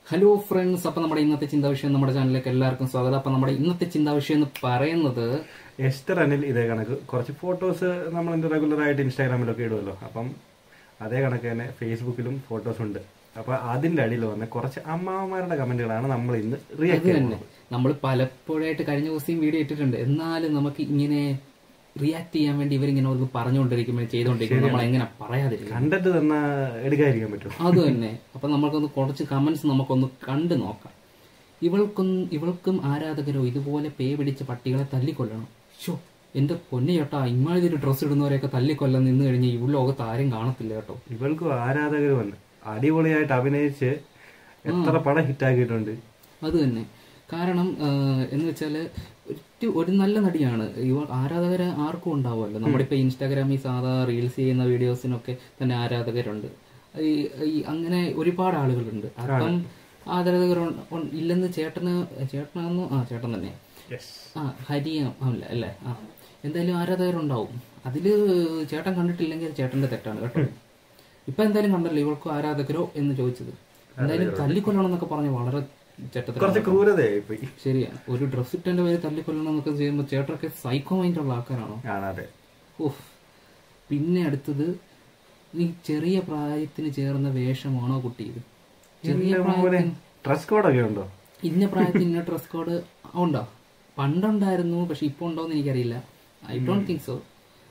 Hello friends അപ്പൊ നമ്മുടെ ഇന്നത്തെ ചിന്താ വിഷയം നമ്മുടെ ചാനലിലേക്ക് എല്ലാവർക്കും സ്വാഗതം അപ്പൊ നമ്മുടെ ഇന്നത്തെ ചിന്താ വിഷയം എന്ന് പറയുന്നത് എസ്റ്റർ അനിൽ ഇതേ കണക്ക് കുറച്ച് ഫോട്ടോസ് നമ്മൾ റെഗുലർ ആയിട്ട് ഇൻസ്റ്റാഗ്രാമിലൊക്കെ ഇടുമല്ലോ അപ്പം അതേ കണക്ക് തന്നെ ഫേസ്ബുക്കിലും ഫോട്ടോസ് ഉണ്ട് അപ്പൊ അതിന്റെ അടിയിൽ വന്ന കുറച്ച് അമ്മാവന്മാരുടെ കമന്റുകളാണ് നമ്മൾ ഇന്ന് അത് റിയാക്ട് തന്നെ ചെയ്യുന്നത് നമ്മൾ പലപ്പോഴായിട്ട് കഴിഞ്ഞ ദിവസം വീഡിയോ ഇട്ടിട്ടുണ്ട് എന്നാലും നമുക്ക് ഇങ്ങനെ റിയാക്ട് ചെയ്യാൻ വേണ്ടി ഇവരിങ്ങനെ ഒന്ന് പറഞ്ഞുകൊണ്ടിരിക്കുമ്പോൾ ചെയ്തുകൊണ്ടിരിക്കുമ്പോൾ നമ്മൾ എങ്ങനെ പറയാതിരിക്കും കണ്ടിട്ട് തന്നെ എടുക്കാതിരിക്കാൻ പറ്റും അത് തന്നെ അപ്പൊ നമുക്കൊന്ന് കുറച്ച് കമന്റ്സ് നമുക്കൊന്ന് കണ്ടു നോക്കാം ഇവൾക്കും ഇവൾക്കും ആരാധകരോ ഇതുപോലെ പേ പിടിച്ച പട്ടികളെ തല്ലിക്കൊല്ലണം ഷോ എന്റെ പൊന്നു ചേട്ടാ ഇമാതിരി ഡ്രസ്സ് ഇടുന്നവരെയൊക്കെ തല്ലിക്കൊല്ലാൻ നിന്ന് കഴിഞ്ഞാൽ ഈ ലോകത്ത് ആരും കാണത്തില്ല കേട്ടോ ഇവൾക്കും ആരാധകർ വന്ന് അടിപൊളിയായിട്ട് അഭിനയിച്ച് എത്ര പടം ഹിറ്റാക്കിയിട്ടുണ്ട് അത് തന്നെ കാരണം ആ, എന്ന് വെച്ചാല് ഒരു ഒരു നല്ല നടിയാണ് ഇവ ആരാധകര് ആർക്കും ഉണ്ടാവുമല്ലോ നമ്മുടെ ഇപ്പൊ ഇൻസ്റ്റാഗ്രാമിൽ സാധാ റീൽസ് ചെയ്യുന്ന വീഡിയോസിനൊക്കെ തന്നെ ആരാധകരുണ്ട് ഈ ഈ അങ്ങനെ ഒരുപാട് ആളുകളുണ്ട് അപ്പം ആരാധകർ ഉൺ- ഉൺ- ഇല്ലെന്ന് ചേട്ടന് ചേട്ടനാണെന്നോ ആ ചേട്ടൻ തന്നെ യെസ് ആ ഹരി അല്ല അല്ലേ ആ എന്തായാലും ആരാധകരുണ്ടാവും അതില് ചേട്ടൻ കണ്ടിട്ടില്ലെങ്കിൽ അത് ചേട്ടന്റെ തെറ്റാണ് കേട്ടോ ഇപ്പൊ എന്തായാലും കണ്ടല്ലോ ഇവൾക്കും ആരാധകരോ എന്ന് ചോദിച്ചത് എന്തായാലും തല്ലിക്കൊല്ലണം എന്നൊക്കെ പറഞ്ഞ് വളരെ ചേട്ടത്തിൽ കുറച്ച് ക്രൂരതയായി പോയി ശരിയാണ് ഒരു ഡ്രസ് ഇട്ടതിന്റെ പേര് തല്ലിക്കൊല്ലണം എന്നൊക്കെ ചെയ്യുമ്പോൾ ചേട്ടനൊക്കെ സൈക്കോ മൈൻഡുള്ള ആൾക്കാരാണോ കാണാതെ ഓഹ് പിന്നെ അടുത്തത് ഈ ചെറിയ പ്രായത്തിന് ചേർന്ന വേഷമാണോ കുട്ടി ഇത് ചെറിയ പ്രായത്തിന് ഡ്രസ് കോഡൊക്കെ ഉണ്ടോ ഇന്ന പ്രായത്തിൽ ഇന്ന ഡ്രസ് കോഡ് ഉണ്ടോ പണ്ടുണ്ടായിരുന്നു പക്ഷെ ഇപ്പൊ ഉണ്ടോന്ന് എനിക്കറിയില്ല ഐ ഡോണ്ട് തിങ്ക് സോ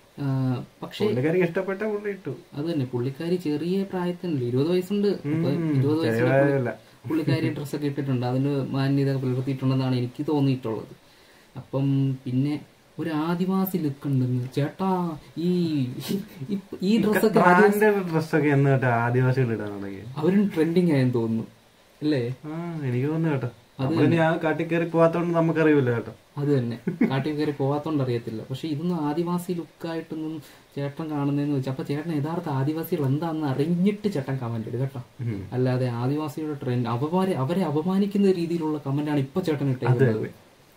പക്ഷെ പുള്ളിക്കാരിക്ക് ഇഷ്ടപ്പെട്ട പുള്ളി ഇട്ടു അത് തന്നെ പുള്ളിക്കാരി ചെറിയ പ്രായത്തിനുണ്ട് ഇരുപത് വയസ്സുണ്ട് അപ്പൊ ഇരുപത് വയസ്സിൽ ചെറിയതല്ല. പുള്ളിക്കാരി ഡ്രസ്സൊക്കെ ഇട്ടിട്ടുണ്ട് അതിന് മാന്യത പുലർത്തിയിട്ടുണ്ടെന്നാണ് എനിക്ക് തോന്നിയിട്ടുള്ളത് അപ്പം പിന്നെ ഒരു ആദിവാസി ലുക്ക് ഉണ്ടെന്ന് ചേട്ടാ ഈ ഈ- ഈ ഡ്രസ്സൊക്കെ ബ്രാൻഡഡ് ഡ്രസ്സൊക്കെ എന്ന് കേട്ടോ ആദിവാസികൾ ഇടാൻ തുടങ്ങി അവരും ട്രെൻഡിങ് ആയെന്ന് തോന്നുന്നു അല്ലേ ആ എനിക്ക് തോന്നുന്നു കേട്ടോ നമ്മളിനി ആ കാട്ടിൽ കയറി പോവാത്തോണ്ട് നമുക്കറിയില്ല കേട്ടോ അത് തന്നെ കാട്ടിൽ കയറി പോവാത്തോണ്ട് അറിയത്തില്ല പക്ഷെ ഇതൊന്നും ആദിവാസി ലുക്കായിട്ടൊന്നും ചേട്ടൻ കാണുന്നതെന്ന് വെച്ചാൽ അപ്പൊ ചേട്ടൻ യഥാർത്ഥ ആദിവാസികൾ എന്താണെന്ന് അറിഞ്ഞിട്ട് ചേട്ടൻ കമന്റ് ഇടും കേട്ടോ ഉം. അല്ലാതെ ആദിവാസിയുടെ ട്രെൻഡ് അപമാന അവരെ അപമാനിക്കുന്ന രീതിയിലുള്ള കമന്റാണ് ഇപ്പൊ ചേട്ടൻ ഇട്ടേക്കുന്നത്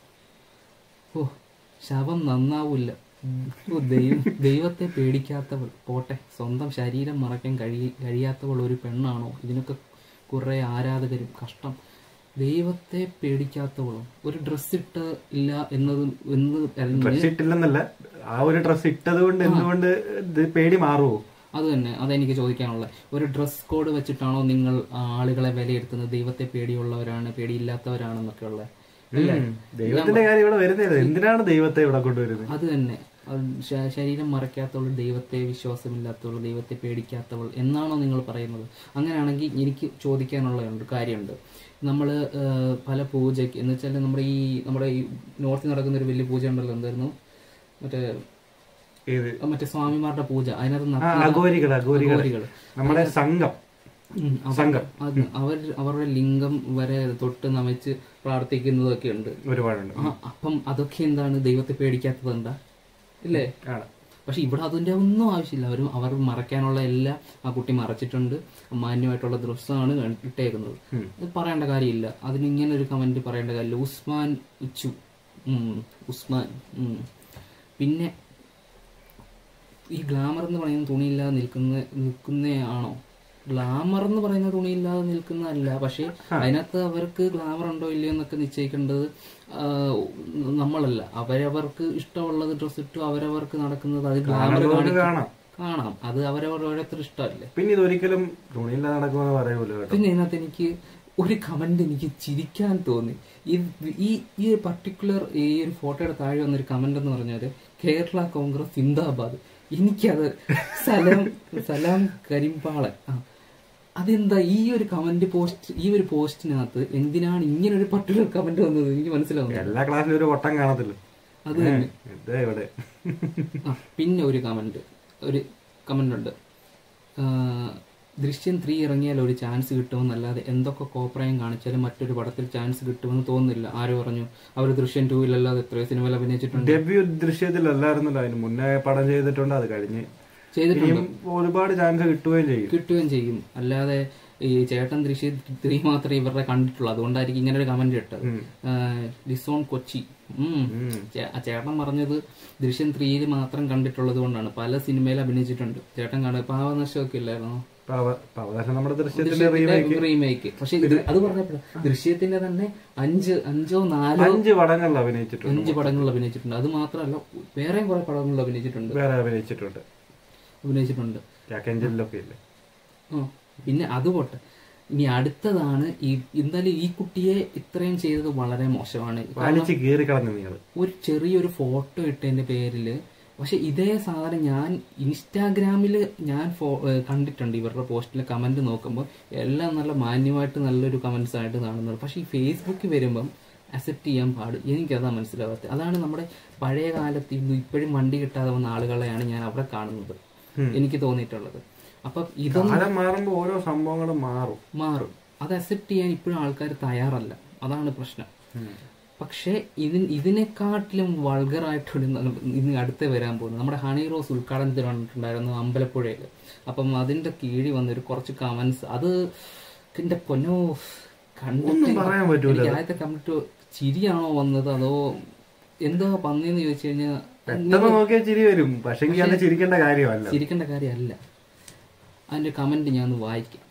ഓ ശവം നന്നാവൂല ഓ, ദൈവം ദൈവത്തെ പേടിക്കാത്തവൾ പോട്ടെ സ്വന്തം ശരീരം മറയ്ക്കാൻ കഴിയ കഴിയാത്തവൾ ഒരു പെണ്ണാണോ ഇതിനൊക്കെ കുറെ ആരാധകരും കഷ്ടം ദൈവത്തെ പേടിക്കാത്തവളും ഒരു ഡ്രസ് ഇട്ട് ഇല്ല എന്നത് എന്ന് അറിഞ്ഞ് ഡ്രസ് ഇട്ടില്ലെന്നല്ല ആ ഒരു ഡ്രസ് ഇട്ടത് കൊണ്ട് എന്തുകൊണ്ട് ഇത് പേടി മാറുമോ അത് തന്നെ അതെനിക്ക് ചോദിക്കാനുള്ള ഒരു ഡ്രസ് കോഡ് വെച്ചിട്ടാണോ നിങ്ങൾ ആളുകളെ വിലയിരുത്തുന്നത് ദൈവത്തെ പേടിയുള്ളവരാണ് പേടിയില്ലാത്തവരാണെന്നൊക്കെ ഉള്ള അല്ലേ ദൈവത്തിന്റെ കാര്യം ഇവിടെ വരുന്നത് എന്തിനാണ് ദൈവത്തെ ഇവിടെ കൊണ്ടുവരുന്നത് അത് തന്നെ അത് ശ- ശരീരം മറയ്ക്കാത്തവൾ ദൈവത്തെ വിശ്വാസമില്ലാത്തവൾ ദൈവത്തെ പേടിക്കാത്തവൾ എന്നാണോ നിങ്ങൾ പറയുന്നത് അങ്ങനെയാണെങ്കിൽ എനിക്ക് ചോദിക്കാനുള്ള ഉണ്ട് കാര്യമുണ്ട് നമ്മൾ പല പൂജയ്ക്ക് എന്ന് വെച്ചാൽ നമ്മുടെ ഈ നമ്മുടെ ഈ നോർത്തിൽ നടക്കുന്ന ഒരു വലിയ പൂജ ഉണ്ടല്ലോ എന്തായിരുന്നു മറ്റേ ഏത് മറ്റേ സ്വാമിമാരുടെ പൂജ അതിനകത്ത് ആ ന- അഘോരികൾ അഘോരികൾ അഘോരികൾ. നമ്മുടെ സംഘം ഉം, അവർ- അത് അവർ അവരുടെ ലിംഗം വരെ തൊട്ട് നമിച്ച് പ്രാർത്ഥിക്കുന്നതൊക്കെ ഉണ്ട് ഒരുപാടുണ്ട് ആ, അപ്പം അതൊക്കെ എന്താണ് ദൈവത്തെ പേടിക്കാത്തത് എന്താ ഇല്ലേ ആണ് പക്ഷെ ഇവിടെ അതിന്റെ ഒന്നും ആവശ്യമില്ല അവരും അവർ മറയ്ക്കാനുള്ള എല്ലാം ആ കുട്ടി മറച്ചിട്ടുണ്ട് മാന്യമായിട്ടുള്ള ഡ്രസ്സാണ് ഇട്ടേക്കുന്നത് അത് പറയേണ്ട കാര്യമില്ല അതിന് ഇങ്ങനെ ഒരു കമന്റ് പറയേണ്ട കാര്യമില്ല ഉസ്മാൻ ഉച്ചു ഉം, ഉസ്മാൻ ഉം. പിന്നെ ഈ ഗ്ലാമർ എന്ന് പറയുന്ന തുണിയില്ലാതെ നിൽക്കുന്ന നിൽക്കുന്നതാണോ ഗ്ലാമർ എന്ന് പറയുന്ന തുണിയില്ലാതെ നിൽക്കുന്നതല്ല പക്ഷെ അതിനകത്ത് അവർക്ക് ഗ്ലാമർ ഉണ്ടോ ഇല്ലയോ എന്നൊക്കെ നിശ്ചയിക്കേണ്ടത് ആ, നമ്മളല്ല അവരവർക്ക് ഇഷ്ടമുള്ളത് ഡ്രസ് ഇട്ടു അവരവർക്ക് നടക്കുന്നത് അത് ഗ്ലാമർ നമുക്ക് കാണാം കാണാം അത് അവരവർ ഓരോരുത്തർ ഇഷ്ടമല്ലേ പിന്നെ ഇതൊരിക്കലും തുണിയില്ലാതെ നടക്കുമെന്ന് പറയൂല കേട്ടോ പിന്നെ ഇതിനകത്ത് എനിക്ക് ഒരു കമന്റ് എനിക്ക് ചിരിക്കാൻ തോന്നി ഈ ഈ ഈ പർട്ടിക്കുലർ ഈ ഒരു ഫോട്ടോയുടെ താഴെ വന്നൊരു കമന്റ് എന്ന് പറഞ്ഞാല് കേരള കോൺഗ്രസ് സിന്ദാബാദ് എനിക്കത് സലാം സലാം കരിമ്പാളൻ ആ അതെന്താ ഈ ഒരു കമന്റ് പോസ്റ്റ് ഈ ഒരു പോസ്റ്റിനകത്ത് എന്തിനാണ് ഇങ്ങനെ ഒരു പർട്ടിക്കുലർ കമന്റ് വന്നത് എനിക്ക് മനസ്സിലാവുന്നു എല്ലാ ക്ലാസ്സിലും ഒരു വട്ടം കാണത്തില്ല അത് തന്നെ ഇതാ ഇവിടെ ആ പിന്നെ ഒരു കമന്റ് ഒരു കമന്റ് ഉണ്ട് ആ, ദൃശ്യം ത്രീ ഇറങ്ങിയാൽ ഒരു ചാൻസ് കിട്ടുമെന്നല്ലാതെ എന്തൊക്കെ കോപ്രായം കാണിച്ചാലും മറ്റൊരു പടത്തിൽ ചാൻസ് കിട്ടുമെന്ന് തോന്നുന്നില്ല ആര് പറഞ്ഞു അവർ ദൃശ്യം ടൂവിലല്ലാതെ എത്രയോ സിനിമയിൽ അഭിനയിച്ചിട്ടുണ്ട് ഡെബ്യൂ ദൃശ്യത്തിലല്ലായിരുന്നല്ലോ അതിന് മുന്നേ പടം ചെയ്തിട്ടുണ്ട് അത് കഴിഞ്ഞ് ചെയ്തിട്ടുണ്ട് ഇനിയും ഒരുപാട് ചാൻസ് കിട്ടുകയും ചെയ്യും കിട്ടുകയും ചെയ്യും അല്ലാതെ ഈ ചേട്ടൻ ദൃശ്യം ത്രീ മാത്രമേ ഇവരുടെ കണ്ടിട്ടുള്ളൂ അതുകൊണ്ടായിരിക്കും ഇങ്ങനെ ഒരു കമന്റ് ഇട്ടത് ആ, ലിസോൺ കൊച്ചി ഉം. ചേ- ആ ചേട്ടൻ പറഞ്ഞത് ദൃശ്യം ത്രീയിൽ മാത്രം കണ്ടിട്ടുള്ളത് കൊണ്ടാണ് പല സിനിമയിൽ അഭിനയിച്ചിട്ടുണ്ട് ചേട്ടൻ കാണുക പാവനശമൊക്കെ ഇല്ലായിരുന്നോ പാവ- പാവദാസം നമ്മുടെ ദൃശ്യത്തിന്റെ റീമേക്ക് റീമേക്ക് പക്ഷെ ഇത് അത് പറഞ്ഞപ്പോഴ ദൃശ്യത്തിന്റെ തന്നെ അഞ്ച് അഞ്ചോ നാലോ അഞ്ച് പടങ്ങളിൽ അഭിനയിച്ചിട്ടുണ്ട് അഞ്ച് പടങ്ങളിൽ അഭിനയിച്ചിട്ടുണ്ട് അത് മാത്രമല്ല വേറെയും കുറെ പടങ്ങളിൽ അഭിനയിച്ചിട്ടുണ്ട് വേറെ അഭിനയിച്ചിട്ടുണ്ട് അഭിനയിച്ചിട്ടുണ്ട് ജാക്കഞ്ചലിലൊക്കെ ഇല്ലേ ആ, പിന്നെ അത് പോട്ടെ ഇനി അടുത്തതാണ് ഈ എന്തായാലും ഈ കുട്ടിയെ ഇത്രയും ചെയ്തത് വളരെ മോശമാണ് വലിച്ച് കീറി കളഞ്ഞു നിങ്ങൾ ഒരു ചെറിയൊരു ഫോട്ടോ ഇട്ടതിന്റെ പേരില് പക്ഷെ ഇതേ സാധനം ഞാൻ ഇൻസ്റ്റാഗ്രാമിൽ ഞാൻ ഫോ- ഏഹ് കണ്ടിട്ടുണ്ട് ഇവരുടെ പോസ്റ്റിലെ കമന്റ് നോക്കുമ്പോൾ എല്ലാം നല്ല മാന്യമായിട്ട് നല്ലൊരു കമന്റ്സ് ആയിട്ട് കാണുന്നത് പക്ഷെ ഈ ഫേസ്ബുക്കിൽ വരുമ്പം അക്സെപ്റ്റ് ചെയ്യാൻ പാട് എനിക്കതാ മനസ്സിലാവാത്തത് അതാണ് നമ്മുടെ പഴയ കാലത്ത് ഇന്ന് ഇപ്പോഴും വണ്ടി കിട്ടാതെ വന്ന ആളുകളെയാണ് ഞാൻ അവിടെ കാണുന്നത് എനിക്ക് തോന്നിയിട്ടുള്ളത് അപ്പം ഇതൊന്നും കാലം മാറുമ്പോ ഓരോ സംഭവങ്ങളും മാറും മാറും അത് അക്സെപ്റ്റ് ചെയ്യാൻ ഇപ്പോഴും ആൾക്കാർ തയ്യാറല്ല അതാണ് പ്രശ്നം പക്ഷേ ഇതിന് ഇതിനെക്കാട്ടിലും വൾഗറായിട്ടൊരു ന- ഇന്ന് അടുത്ത് വരാൻ പോകുന്നത് നമ്മുടെ ഹണി റോസ് ഉദ്ഘാടനത്തിൽ വന്നിട്ടുണ്ടായിരുന്നു അമ്പലപ്പുഴയിൽ അപ്പം അതിന്റെ കീഴിൽ വന്നൊരു കുറച്ച് കമന്റ്സ് അത് എന്റെ പൊന്നോ കണ്ടിട്ട് പറയാൻ പറ്റൂല എനിക്ക് ആദ്യത്തെ കമന്റ് ചിരിയാണോ വന്നത് അതോ എന്തോ പന്നിന്ന് ചോദിച്ചു കഴിഞ്ഞാൽ പെട്ടെന്ന് നോക്കിയാൽ ചിരി വരും പക്ഷെങ്കിൽ അത് ചിരിക്കേണ്ട കാര്യമല്ല ചിരിക്കേണ്ട കാര്യമല്ല അതിന്റെ കമന്റ് ഞാൻ ഒന്ന് വായിക്കാം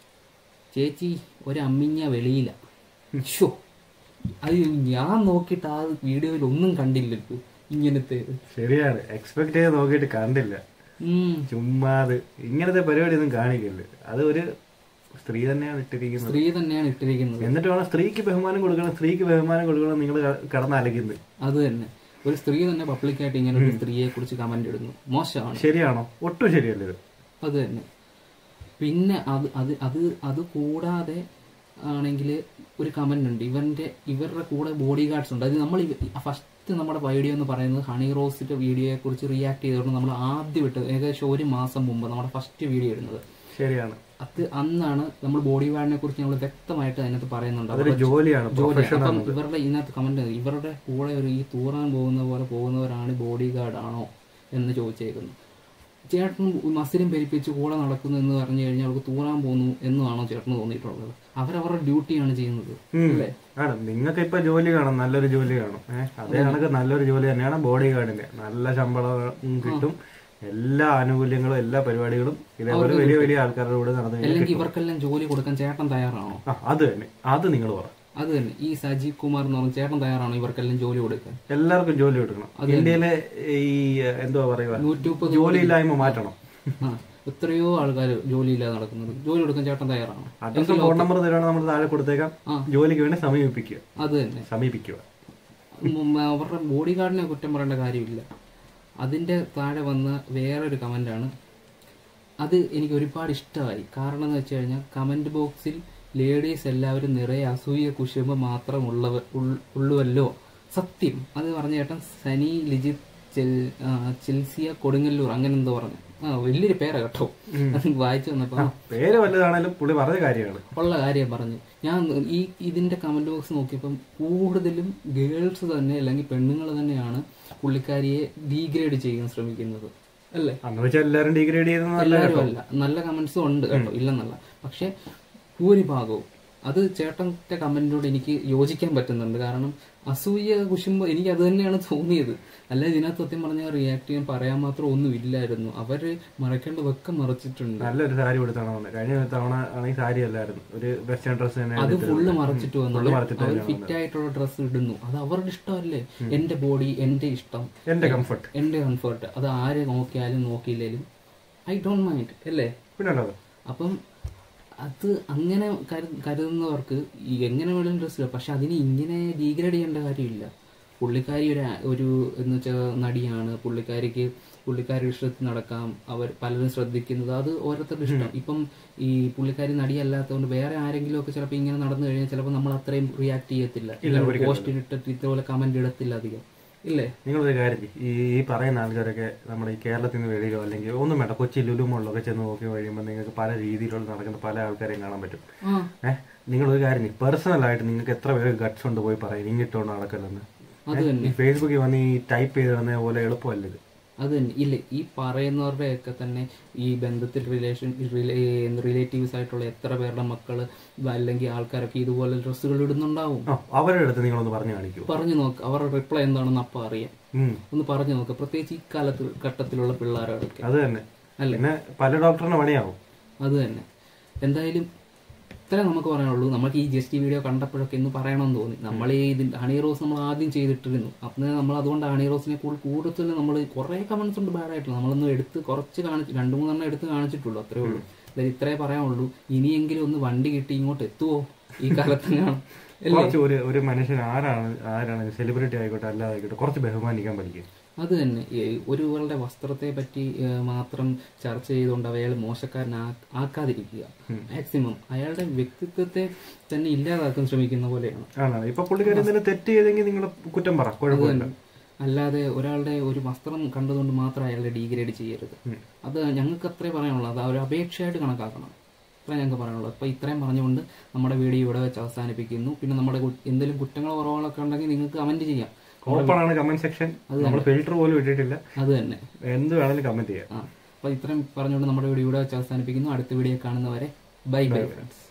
ചേച്ചി ഒരു അമ്മിഞ്ഞ വെളിയില ഷോ അത് ഞാൻ നോക്കിയിട്ട് ആ വീഡിയോയിൽ ഒന്നും കണ്ടില്ലല്ലോ ഇങ്ങനത്തെ ശരിയാണ് എക്സ്പെക്ട് ചെയ്ത് നോക്കിയിട്ട് കണ്ടില്ല ഉം. ചുമ്മാത് ഇങ്ങനത്തെ പരിപാടി ഒന്നും കാണിക്കല്ലേ അത് ഒരു സ്ത്രീ തന്നെയാണ് ഇട്ടിരിക്കുന്നത് സ്ത്രീ തന്നെയാണ് ഇട്ടിരിക്കുന്നത് എന്നിട്ട് വേണം സ്ത്രീക്ക് ബഹുമാനം കൊടുക്കണം സ്ത്രീക്ക് ബഹുമാനം കൊടുക്കണം നിങ്ങൾ കടന്ന് അലക്കുന്നത് അത് തന്നെ ഒരു സ്ത്രീ തന്നെ പബ്ലിക്കായിട്ട് ഇങ്ങനെ ഒരു സ്ത്രീയെ കുറിച്ച് കമന്റ് ഇടുന്നു മോശമാണ് ശരിയാണോ ഒട്ടും ശരിയല്ല ഇത് അത് തന്നെ പിന്നെ അത് അത് അത് അത് കൂടാതെ ആണെങ്കിൽ ഒരു കമന്റ് ഉണ്ട് ഇവന്റെ ഇവരുടെ കൂടെ ബോഡി ഗാർഡ്സ് ഉണ്ട് അത് നമ്മൾ ഫസ്റ്റ് നമ്മുടെ വീഡിയോ എന്ന് പറയുന്നത് ഹണി റോസിന്റെ വീഡിയോയെ കുറിച്ച് റിയാക്ട് ചെയ്തുകൊണ്ട് നമ്മൾ ആദ്യം ഇട്ടത് ഏകദേശം ഒരു മാസം മുമ്പ് നമ്മുടെ ഫസ്റ്റ് വീഡിയോ ഇടുന്നത് ശരിയാണ് അത് അന്നാണ് നമ്മൾ ബോഡി ഗാർഡിനെ കുറിച്ച് നമ്മൾ വ്യക്തമായിട്ട് അതിനകത്ത് പറയുന്നുണ്ട് അതൊരു ജോലിയാണ് ജോലി പ്രൊഫഷൻ അപ്പം ഇവരുടെ ഇതിനകത്ത് കമന്റ് ഇവരുടെ കൂടെ ഒരു ഈ തൂറാൻ പോകുന്ന പോലെ പോകുന്നവരാണ് ബോഡി ഗാർഡ് ആണോ എന്ന് ചോദിച്ചേക്കുന്നു ചേട്ടൻ മസിലും പെരിപ്പിച്ച് കൂടെ നടക്കുന്നു എന്ന് പറഞ്ഞു കഴിഞ്ഞാൽ അവർക്ക് തൂറാൻ പോകുന്നു എന്നാണോ ചേട്ടന് തോന്നിയിട്ടുള്ളത് അവരവരുടെ ഡ്യൂട്ടിയാണ് ചെയ്യുന്നത് അല്ലേ ആണ് നിങ്ങൾക്ക് ഇപ്പൊ ജോലി കാണും നല്ലൊരു ജോലി കാണും ഏഹ് അതേ കണക്ക് നല്ലൊരു ജോലി തന്നെയാണ് ബോഡി ഗാർഡിന്റെ നല്ല ശമ്പളം കിട്ടും എല്ലാ ആനുകൂല്യങ്ങളും എല്ലാ പരിപാടികളും ഇതേപോലെ വലിയ വലിയ ആൾക്കാരുടെ കൂടെ നടന്നു കഴിഞ്ഞാൽ അല്ലെങ്കിൽ ഇവർക്കെല്ലാം ജോലി കൊടുക്കാൻ ചേട്ടൻ തയ്യാറാണോ ആ, അത് തന്നെ അത് നിങ്ങൾ പറ അത് തന്നെ ഈ സജീവ് കുമാർ എന്ന് പറഞ്ഞ ചേട്ടൻ തയ്യാറാണോ ഇവർക്കെല്ലാം ജോലി കൊടുക്കാൻ എല്ലാവർക്കും ജോലി കൊടുക്കണം ഇന്ത്യയിലെ ഈ എന്തുവാ പറയുക നൂറ്റി മുപ്പത് ജോലിയില്ലായ്മ മാറ്റണം ആ എത്രയോ ആൾക്കാർ ജോലിയില്ലാതെ നടക്കുന്നത് ജോലി കൊടുക്കാൻ ചേട്ടൻ തയ്യാറാണോ അഡ്രസ് ഫോൺ നമ്പർ തരുവാണെങ്കിൽ നമ്മൾ താഴെ കൊടുത്തേക്കാം ആ. ജോലിക്ക് വേണ്ടി സമീപിക്കുക അത് തന്നെ സമീപിക്കുക ഉം, അവരുടെ ബോഡി ഗാർഡിനെ കുറ്റം പറയേണ്ട കാര്യമില്ല അതിന്റെ താഴെ വന്ന വേറൊരു കമന്റാണ് അത് എനിക്ക് ഒരുപാട് ഇഷ്ടമായി കാരണം എന്ന് വെച്ച് കഴിഞ്ഞാൽ കമന്റ് ബോക്സിൽ ലേഡീസ് എല്ലാവരും നിറയെ അസൂയ കുശുമ്പ മാത്രം ഉള്ളവ ഉൾ- ഉള്ളുവല്ലോ സത്യം അത് പറഞ്ഞ ചേട്ടൻ സനി ലിജിത് ചെൽ- ആ, ചെൽസിയ കൊടുങ്ങല്ലൂർ അങ്ങനെ എന്തോ പറഞ്ഞു ആ വലിയൊരു പേരാ കേട്ടോ അത് വായിച്ചു വന്നപ്പോ ആ, പേര് വലുതാണേലും പുള്ളി പറഞ്ഞ കാര്യമാണ് ഉള്ള കാര്യം പറഞ്ഞു ഞാൻ ഈ ഇതിന്റെ കമന്റ് ബോക്സ് നോക്കിയപ്പം കൂടുതലും ഗേൾസ് തന്നെ അല്ലെങ്കിൽ പെണ്ണുങ്ങൾ തന്നെയാണ് പുള്ളിക്കാരിയെ ഡീഗ്രേഡ് ചെയ്യാൻ ശ്രമിക്കുന്നത് അല്ലേ അന്ന് വെച്ചാൽ എല്ലാവരും ഡിഗ്രേഡ് ചെയ്യുന്നത് നല്ല എല്ലാവരും അല്ല നല്ല കമന്റ്സും ഉണ്ട് കേട്ടോ ഇല്ലെന്നല്ല പക്ഷെ ഭൂരിഭാഗവും അത് ചേട്ടന്റെ കമന്റിനോട് എനിക്ക് യോജിക്കാൻ പറ്റുന്നുണ്ട് കാരണം അസൂയ കുശുമ്പോ എനിക്ക് അത് തന്നെയാണ് തോന്നിയത് അല്ല ഇതിനകത്ത് സത്യം പറഞ്ഞാൽ റിയാക്ട് ചെയ്യാൻ പറയാൻ മാത്രം ഒന്നും ഇല്ലായിരുന്നു അവര് മറക്കേണ്ടതൊക്കെ മറച്ചിട്ടുണ്ട് നല്ലൊരു സാരി കൊടുത്താണ് വന്നത് കഴിഞ്ഞ തവണ ആണെങ്കിൽ സാരി അല്ലായിരുന്നു ഒരു വെസ്റ്റേൺ ഡ്രസ് തന്നെ അത് ഫുള്ള് മറച്ചിട്ട് വന്നു ഫുള്ള് മറച്ചിട്ട് അവർ ഫിറ്റ് ആയിട്ടുള്ള ഡ്രസ്സ് ഇടുന്നു അത് അവരുടെ ഇഷ്ടമല്ലേ എന്റെ ബോഡി എന്റെ ഇഷ്ടം എന്റെ കംഫർട്ട് എന്റെ കംഫർട്ട് അത് ആരെ നോക്കിയാലും നോക്കിയില്ലേലും ഐ ഡോണ്ട് മൈൻഡ് അല്ലേ പിന്നെ ഉള്ളത് അപ്പം അത് അങ്ങനെ കരു- കരുതുന്നവർക്ക് ഈ എങ്ങനെ വേണമെങ്കിലും ഡ്രസ് ഇടാം പക്ഷെ അതിന് ഇങ്ങനെ ഡീഗ്രേഡ് ചെയ്യേണ്ട കാര്യമില്ല പുള്ളിക്കാരി ഒരു ആ- ഒരു എന്ന് വെച്ചാൽ നടിയാണ് പുള്ളിക്കാരിക്ക് പുള്ളിക്കാരി ഇഷ്ടത്തിൽ നടക്കാം അവർ പലരും ശ്രദ്ധിക്കുന്നത് അത് ഓരോരുത്തരുടെ ഇഷ്ടം ഇപ്പം ഈ പുള്ളിക്കാരി നടിയല്ലാത്തതുകൊണ്ട് വേറെ ആരെങ്കിലും ഒക്കെ ചിലപ്പോൾ ഇങ്ങനെ നടന്നു കഴിഞ്ഞാൽ ചിലപ്പോൾ നമ്മൾ അത്രയും റിയാക്ട് ചെയ്യത്തില്ല പോസ്റ്റ് ഇട്ടിട്ട് ഇതുപോലെ കമന്റ് ഇടത്തില്ല അധികം ഇല്ലേ നിങ്ങളൊരു കാര്യം ചെയ്യ്. ഈ ഈ പറയുന്ന ആൾക്കാരൊക്കെ നമ്മുടെ ഈ കേരളത്തിൽ നിന്ന് വെളിയിലോ അല്ലെങ്കിൽ ഒന്നും വേണ്ട കൊച്ചി ലുലുമുള്ളൊക്കെ ചെന്ന് നോക്കി കഴിയുമ്പോൾ നിങ്ങൾക്ക് പല രീതിയിലുള്ള നടക്കുന്ന പല ആൾക്കാരെയും കാണാൻ പറ്റും ആ ഏഹ് നിങ്ങളൊരു കാര്യം ചെയ്യ്. പേഴ്സണൽ ആയിട്ട് നിങ്ങൾക്ക് എത്ര പേര് ഗട്ട്സ് കൊണ്ട് പോയി പറയും ഇങ്ങിട്ടോണ്ട് നടക്കല്ലെന്ന് അത് തന്നെ ഈ ഫേസ്ബുക്കിൽ വന്ന് ഈ ടൈപ്പ് ചെയ്ത് തന്ന പോലെ എളുപ്പമല്ല ഇത് അത് തന്നെ ഇല്ല ഈ പറയുന്നവരുടെയൊക്കെ തന്നെ ഈ ബന്ധത്തിൽ റിലേഷൻ റിലേറ്റീവ്സ് ആയിട്ടുള്ള എത്ര പേരുടെ മക്കള് അല്ലെങ്കിൽ ആൾക്കാരൊക്കെ ഇതുപോലെ ഡ്രസ്സുകൾ ഇടുന്നുണ്ടാവും ആ അവരുടെ അടുത്ത് നിങ്ങളൊന്ന് പറഞ്ഞു കാണിക്കൂ പറഞ്ഞു നോക്ക് അവരുടെ റിപ്ലൈ എന്താണെന്ന് അപ്പം അറിയാം ഉം. ഒന്ന് പറഞ്ഞു നോക്ക് പ്രത്യേകിച്ച് ഈ കാലത്ത് ഘട്ടത്തിലുള്ള പിള്ളേരൊക്കെ അത് തന്നെ അല്ലേ? പിന്നെ പല ഡോക്ടറിന് പണിയാവും അത് തന്നെ എന്തായാലും ഇത്ര നമുക്ക് പറയാനുള്ളൂ നമുക്ക് ഈ ജസ്റ്റ് ഈ വീഡിയോ കണ്ടപ്പോഴൊക്കെ ഇന്ന് പറയണമെന്ന് തോന്നി നമ്മൾ ഈ ഇതിന്റെ ഹണി റോസ് നമ്മൾ ആദ്യം ചെയ്തിട്ടിരുന്നു അപ്പം നമ്മൾ അതുകൊണ്ട് ഹണി റോസിനെ കൂടുതൽ കൂടുതൽ നമ്മൾ കുറേ കമന്റ്സ് ഉണ്ട് ബാഡ് ആയിട്ടുള്ള നമ്മളൊന്ന് എടുത്ത് കുറച്ച് കാണിച്ച് രണ്ട് മൂന്നെണ്ണം എടുത്ത് കാണിച്ചിട്ടുള്ളൂ അത്രേ ഉള്ളൂ അതായത് ഇത്രേ പറയാനുള്ളൂ ഇനിയെങ്കിലും ഒന്ന് വണ്ടി കിട്ടി ഇങ്ങോട്ട് എത്തുവോ ഈ കാലത്തെങ്ങാണ് കുറച്ച് ഒരു ഒരു മനുഷ്യൻ ആരാണ് ആരാണ് സെലിബ്രിറ്റി ആയിക്കോട്ടെ അല്ലാതെ ആയിക്കോട്ടെ കുറച്ച് ബഹുമാനിക്കാൻ പഠിക്കും അത് തന്നെ ഈ ഒരുവളുടെ വസ്ത്രത്തെ പറ്റി ഏഹ്, മാത്രം ചർച്ച ചെയ്തുകൊണ്ട് അയാൾ മോശക്കാരൻ ആക്കാതിരിക്കുക മാക്സിമം അയാളുടെ വ്യക്തിത്വത്തെ തന്നെ ഇല്ലാതാക്കാൻ ശ്രമിക്കുന്ന പോലെയാണ് ആണാണ് ഇപ്പൊ പുള്ളിക്കാരി എന്തെങ്കിലും തെറ്റ് ചെയ്തെങ്കിൽ നിങ്ങൾ കുറ്റം പറ കുഴപ്പമില്ല അല്ലാതെ ഒരാളുടെ ഒരു വസ്ത്രം കണ്ടതുകൊണ്ട് മാത്രം അയാളെ ഡീഗ്രേഡ് ചെയ്യരുത് അത് ഞങ്ങൾക്ക് അത്രേ പറയാനുള്ളൂ അത് ആ ഒരു അപേക്ഷയായിട്ട് കണക്കാക്കണം അത്രേ ഞങ്ങൾക്ക് പറയാനുള്ളൂ അപ്പോൾ ഇത്രയും പറഞ്ഞുകൊണ്ട് നമ്മുടെ വീഡിയോ ഇവിടെ വെച്ച് അവസാനിപ്പിക്കുന്നു പിന്നെ നമ്മുടെ കു- എന്തെങ്കിലും കുറ്റങ്ങളോ കുറവുകളൊക്കെ ഉണ്ടെങ്കിൽ നിങ്ങൾക്ക് കമന്റ് ചെയ്യാം ഓപ്പൺ ആണ് കമന്റ് സെക്ഷൻ നമ്മൾ ഫിൽറ്റർ പോലും ഇട്ടിട്ടില്ല അത് തന്നെ എന്ത് വേണമെങ്കിലും കമന്റ് ചെയ്യാം ആ അപ്പോൾ ഇത്രയും പറഞ്ഞുകൊണ്ട് നമ്മുടെ വീഡിയോ ഇവിടെ വെച്ച് അവസാനിപ്പിക്കുന്നു അടുത്ത വീഡിയോ കാണുന്നവരെ ബൈ ബൈ ഫ്രണ്ട്സ്